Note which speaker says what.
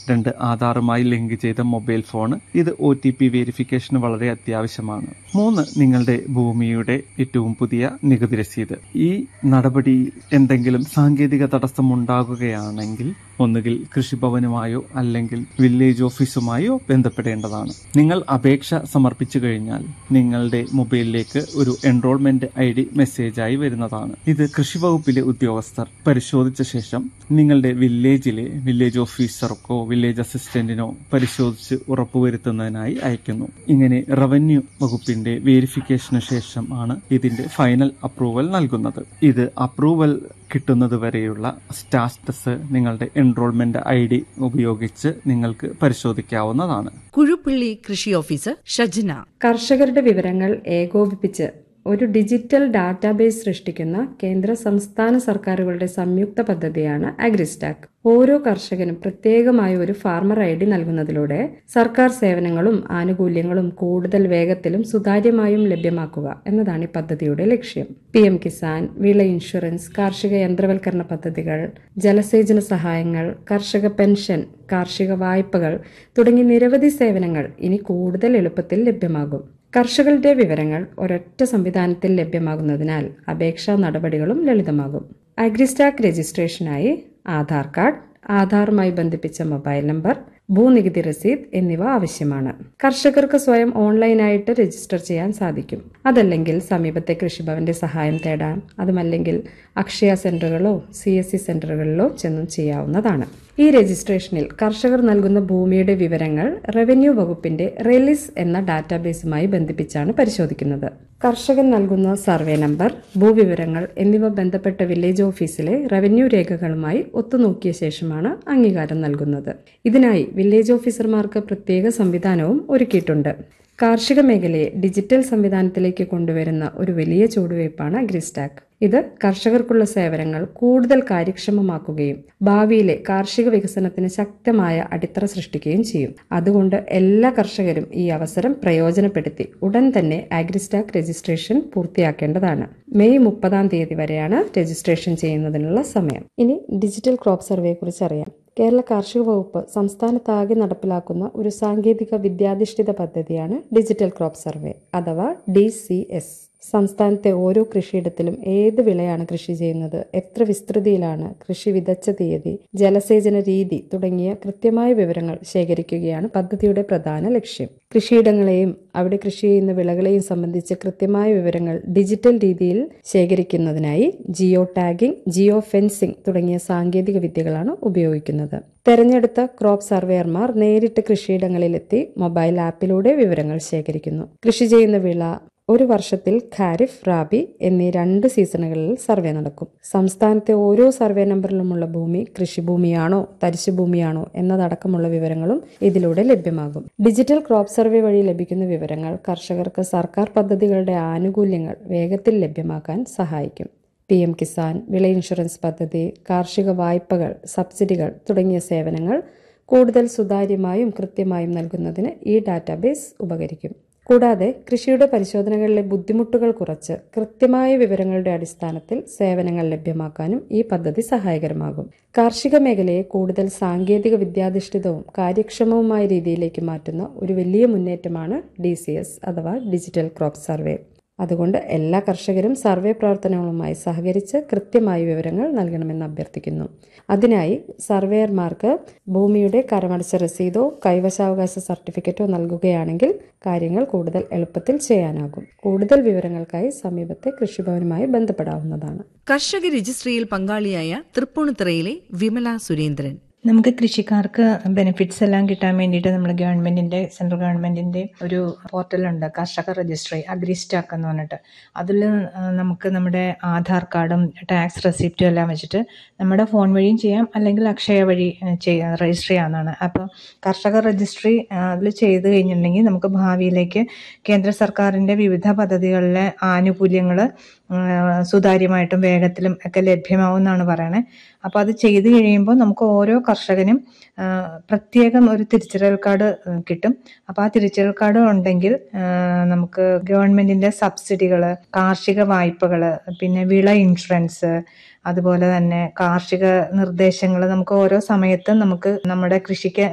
Speaker 1: രണ്ട് ആധാറുമായി ലിങ്ക് ചെയ്ത മൊബൈൽ ഫോൺ ഇത് ഒ ടി പി വെരിഫിക്കേഷന് വളരെ അത്യാവശ്യമാണ് മൂന്ന് നിങ്ങളുടെ ഭൂമിയുടെ ഏറ്റവും പുതിയ നികുതി രസീത് ഈ നടപടി എന്തെങ്കിലും സാങ്കേതിക തടസ്സം ഉണ്ടാകുകയാണെങ്കിൽ ഒന്നുകിൽ കൃഷിഭവനുമായോ അല്ലെങ്കിൽ വില്ലേജ് ഓഫീസുമായോ ബന്ധപ്പെടേണ്ടതാണ് നിങ്ങൾ അപേക്ഷ സമർപ്പിച്ചു കഴിഞ്ഞാൽ നിങ്ങളുടെ മൊബൈലിലേക്ക് ഒരു എൻറോൾമെന്റ് ഐ ഡി മെസ്സേജായി വരുന്നതാണ് ഇത് കൃഷി വകുപ്പിലെ ഉദ്യോഗസ്ഥർ പരിശോധിച്ച ശേഷം നിങ്ങളുടെ വില്ലേജിലെ വില്ലേജ് ഓഫീസർക്കോ വില്ലേജ് അസിസ്റ്റന്റിനോ പരിശോധിച്ച് ഉറപ്പുവരുത്തുന്നതിനായി അയക്കുന്നു ഇങ്ങനെ റവന്യൂ വകുപ്പിന്റെ വേരിഫിക്കേഷന് ശേഷം ആണ് ഇതിന്റെ ഫൈനൽ അപ്രൂവൽ നൽകുന്നത് ഇത് അപ്രൂവൽ കിട്ടുന്നത് വരെയുള്ള സ്റ്റാറ്റസ് നിങ്ങളുടെ എൻറോൾമെന്റ് ഐ ഡി ഉപയോഗിച്ച് നിങ്ങൾക്ക് പരിശോധിക്കാവുന്നതാണ്
Speaker 2: കുഴുപ്പള്ളി കൃഷി ഓഫീസർ ഷജ്ന
Speaker 3: കർഷകരുടെ വിവരങ്ങൾ ഏകോപിപ്പിച്ച് ഒരു ഡിജിറ്റൽ ഡാറ്റാബേസ് സൃഷ്ടിക്കുന്ന കേന്ദ്ര സംസ്ഥാന സർക്കാരുകളുടെ സംയുക്ത പദ്ധതിയാണ് അഗ്രിസ്റ്റാക്ക് ഓരോ കർഷകനും പ്രത്യേകമായ ഒരു ഫാർമർ ഐ ഡി നൽകുന്നതിലൂടെ സർക്കാർ സേവനങ്ങളും ആനുകൂല്യങ്ങളും കൂടുതൽ വേഗത്തിലും സുതാര്യമായും ലഭ്യമാക്കുക എന്നതാണ് ഈ പദ്ധതിയുടെ ലക്ഷ്യം പി എം കിസാൻ വിള ഇൻഷുറൻസ് കാർഷിക യന്ത്രവൽക്കരണ പദ്ധതികൾ ജലസേചന സഹായങ്ങൾ കർഷക പെൻഷൻ കാർഷിക വായ്പകൾ തുടങ്ങി നിരവധി സേവനങ്ങൾ ഇനി കൂടുതൽ എളുപ്പത്തിൽ ലഭ്യമാകും കർഷകരുടെ വിവരങ്ങൾ ഒരൊറ്റ സംവിധാനത്തിൽ ലഭ്യമാകുന്നതിനാൽ അപേക്ഷാ നടപടികളും ലളിതമാകും അഗ്രിസ്റ്റാക്ക് രജിസ്ട്രേഷനായി ആധാർ കാർഡ് ആധാറുമായി ബന്ധിപ്പിച്ച മൊബൈൽ നമ്പർ ഭൂനികുതി രസീത് എന്നിവ ആവശ്യമാണ് കർഷകർക്ക് സ്വയം ഓൺലൈനായിട്ട് രജിസ്റ്റർ ചെയ്യാൻ സാധിക്കും അതല്ലെങ്കിൽ സമീപത്തെ കൃഷിഭവന്റെ സഹായം തേടാം അതുമല്ലെങ്കിൽ അക്ഷയ സെന്ററുകളോ സി എസ് സി സെന്ററുകളിലോ ചെന്നും ചെയ്യാവുന്നതാണ് ഈ രജിസ്ട്രേഷനിൽ കർഷകർ നൽകുന്ന ഭൂമിയുടെ വിവരങ്ങൾ റവന്യൂ വകുപ്പിന്റെ റെലിസ് എന്ന ഡാറ്റാബേസുമായി ബന്ധിപ്പിച്ചാണ് പരിശോധിക്കുന്നത് കർഷകൻ നൽകുന്ന സർവേ നമ്പർ ഭൂവിവരങ്ങൾ എന്നിവ ബന്ധപ്പെട്ട വില്ലേജ് ഓഫീസിലെ റവന്യൂ രേഖകളുമായി ഒത്തുനോക്കിയ ശേഷമാണ് അംഗീകാരം നൽകുന്നത് ഇതിനായി വില്ലേജ് ഓഫീസർമാർക്ക് പ്രത്യേക സംവിധാനവും ഒരുക്കിയിട്ടുണ്ട് കാർഷിക മേഖലയെ ഡിജിറ്റൽ സംവിധാനത്തിലേക്ക് കൊണ്ടുവരുന്ന ഒരു വലിയ ചുവടുവയ്പ്പാണ് അഗ്രിസ്റ്റാക്ക് ഇത് കർഷകർക്കുള്ള സേവനങ്ങൾ കൂടുതൽ കാര്യക്ഷമമാക്കുകയും ഭാവിയിലെ കാർഷിക വികസനത്തിന് ശക്തമായ അടിത്തറ സൃഷ്ടിക്കുകയും ചെയ്യും അതുകൊണ്ട് എല്ലാ കർഷകരും ഈ അവസരം പ്രയോജനപ്പെടുത്തി ഉടൻ തന്നെ അഗ്രിസ്റ്റാക്ക് രജിസ്ട്രേഷൻ പൂർത്തിയാക്കേണ്ടതാണ് മെയ് മുപ്പതാം തീയതി വരെയാണ് രജിസ്ട്രേഷൻ ചെയ്യുന്നതിനുള്ള സമയം ഇനി ഡിജിറ്റൽ ക്രോപ്പ് സർവേയെ കുറിച്ച് അറിയാം കേരള കാർഷിക വകുപ്പ് സംസ്ഥാനത്താകെ നടപ്പിലാക്കുന്ന ഒരു സാങ്കേതിക വിദ്യാധിഷ്ഠിത പദ്ധതിയാണ് ഡിജിറ്റൽ ക്രോപ്പ് സർവേ അഥവാ ഡി സി എസ് സംസ്ഥാനത്തെ ഓരോ കൃഷിയിടത്തിലും ഏത് വിളയാണ് കൃഷി ചെയ്യുന്നത് എത്ര വിസ്തൃതിയിലാണ് കൃഷി വിതച്ച തീയതി ജലസേചന രീതി തുടങ്ങിയ കൃത്യമായ വിവരങ്ങൾ ശേഖരിക്കുകയാണ് പദ്ധതിയുടെ പ്രധാന ലക്ഷ്യം കൃഷിയിടങ്ങളെയും അവിടെ കൃഷി ചെയ്യുന്ന വിളകളെയും സംബന്ധിച്ച് കൃത്യമായ വിവരങ്ങൾ ഡിജിറ്റൽ രീതിയിൽ ശേഖരിക്കുന്നതിനായി ജിയോ ടാഗിംഗ് ജിയോ ഫെൻസിംഗ് തുടങ്ങിയ സാങ്കേതിക വിദ്യകളാണ് ഉപയോഗിക്കുന്നത് തെരഞ്ഞെടുത്ത ക്രോപ്പ് സർവേയർമാർ നേരിട്ട് കൃഷിയിടങ്ങളിലെത്തി മൊബൈൽ ആപ്പിലൂടെ വിവരങ്ങൾ ശേഖരിക്കുന്നു കൃഷി ചെയ്യുന്ന വിള ഒരു വർഷത്തിൽ ഖാരിഫ് റാബി എന്നീ രണ്ട് സീസണുകളിൽ സർവേ നടക്കും സംസ്ഥാനത്തെ ഓരോ സർവേ നമ്പറിലുമുള്ള ഭൂമി കൃഷിഭൂമിയാണോ തരിശുഭൂമിയാണോ എന്നതടക്കമുള്ള വിവരങ്ങളും ഇതിലൂടെ ലഭ്യമാകും ഡിജിറ്റൽ ക്രോപ്പ് സർവേ വഴി ലഭിക്കുന്ന വിവരങ്ങൾ കർഷകർക്ക് സർക്കാർ പദ്ധതികളുടെ ആനുകൂല്യങ്ങൾ വേഗത്തിൽ ലഭ്യമാക്കാൻ സഹായിക്കും പി എം കിസാൻ വിള ഇൻഷുറൻസ് പദ്ധതി കാർഷിക വായ്പകൾ സബ്സിഡികൾ തുടങ്ങിയ സേവനങ്ങൾ കൂടുതൽ സുതാര്യമായും കൃത്യമായും നൽകുന്നതിന് ഈ ഡാറ്റാബേസ് ഉപകരിക്കും കൂടാതെ കൃഷിയുടെ പരിശോധനകളിലെ ബുദ്ധിമുട്ടുകൾ കുറച്ച് കൃത്യമായ വിവരങ്ങളുടെ അടിസ്ഥാനത്തിൽ സേവനങ്ങൾ ലഭ്യമാക്കാനും ഈ പദ്ധതി സഹായകരമാകും കാർഷിക മേഖലയെ കൂടുതൽ സാങ്കേതിക വിദ്യാധിഷ്ഠിതവും കാര്യക്ഷമവുമായ രീതിയിലേക്ക് മാറ്റുന്ന ഒരു വലിയ മുന്നേറ്റമാണ് ഡി അഥവാ ഡിജിറ്റൽ ക്രോപ്പ് സർവേ അതുകൊണ്ട് എല്ലാ കർഷകരും സർവേ പ്രവർത്തനങ്ങളുമായി സഹകരിച്ച് കൃത്യമായ വിവരങ്ങൾ നൽകണമെന്ന് അഭ്യർത്ഥിക്കുന്നു അതിനായി സർവേയർമാർക്ക് ഭൂമിയുടെ കരമടച്ച രസീതോ കൈവശാവകാശ സർട്ടിഫിക്കറ്റോ നൽകുകയാണെങ്കിൽ കാര്യങ്ങൾ കൂടുതൽ എളുപ്പത്തിൽ ചെയ്യാനാകും കൂടുതൽ വിവരങ്ങൾക്കായി സമീപത്തെ കൃഷിഭവനുമായി ബന്ധപ്പെടാവുന്നതാണ്
Speaker 2: കർഷക രജിസ്ട്രിയിൽ പങ്കാളിയായ തൃപ്പൂണിത്തുറയിലെ വിമല സുരേന്ദ്രൻ
Speaker 4: നമുക്ക് കൃഷിക്കാർക്ക് ബെനിഫിറ്റ്സ് എല്ലാം കിട്ടാൻ വേണ്ടിയിട്ട് നമ്മുടെ ഗവൺമെന്റിന്റെ സെൻട്രൽ ഗവൺമെന്റിന്റെ ഒരു പോർട്ടലുണ്ട് കർഷക രജിസ്ട്രി അഗ്രിസ്റ്റാക്ക് എന്ന് പറഞ്ഞിട്ട് അതിൽ നമുക്ക് നമ്മുടെ ആധാർ കാർഡും ടാക്സ് റെസിപ്റ്റും എല്ലാം വെച്ചിട്ട് നമ്മുടെ ഫോൺ വഴിയും ചെയ്യാം അല്ലെങ്കിൽ അക്ഷയ വഴി ചെയ്യാം രജിസ്റ്റർ ചെയ്യാവുന്നതാണ് അപ്പോൾ കർഷക രജിസ്ട്രി അതിൽ ചെയ്ത് കഴിഞ്ഞിട്ടുണ്ടെങ്കിൽ നമുക്ക് ഭാവിയിലേക്ക് കേന്ദ്ര സർക്കാരിന്റെ വിവിധ പദ്ധതികളിലെ ആനുകൂല്യങ്ങൾ സുതാര്യമായിട്ടും വേഗത്തിലും ഒക്കെ ലഭ്യമാവുമെന്നാണ് പറയണേ അപ്പോൾ അത് ചെയ്തു കഴിയുമ്പോൾ നമുക്ക് ഓരോ കർഷകനും പ്രത്യേകം ഒരു തിരിച്ചറിയൽ കാർഡ് കിട്ടും അപ്പോൾ ആ തിരിച്ചറിയൽ കാർഡ് ഉണ്ടെങ്കിൽ നമുക്ക് ഗവൺമെന്റിന്റെ സബ്സിഡികൾ കാർഷിക വായ്പകൾ പിന്നെ വിള ഇൻഷുറൻസ് അതുപോലെ തന്നെ കാർഷിക നിർദ്ദേശങ്ങൾ നമുക്ക് ഓരോ സമയത്തും നമുക്ക് നമ്മുടെ കൃഷിക്ക്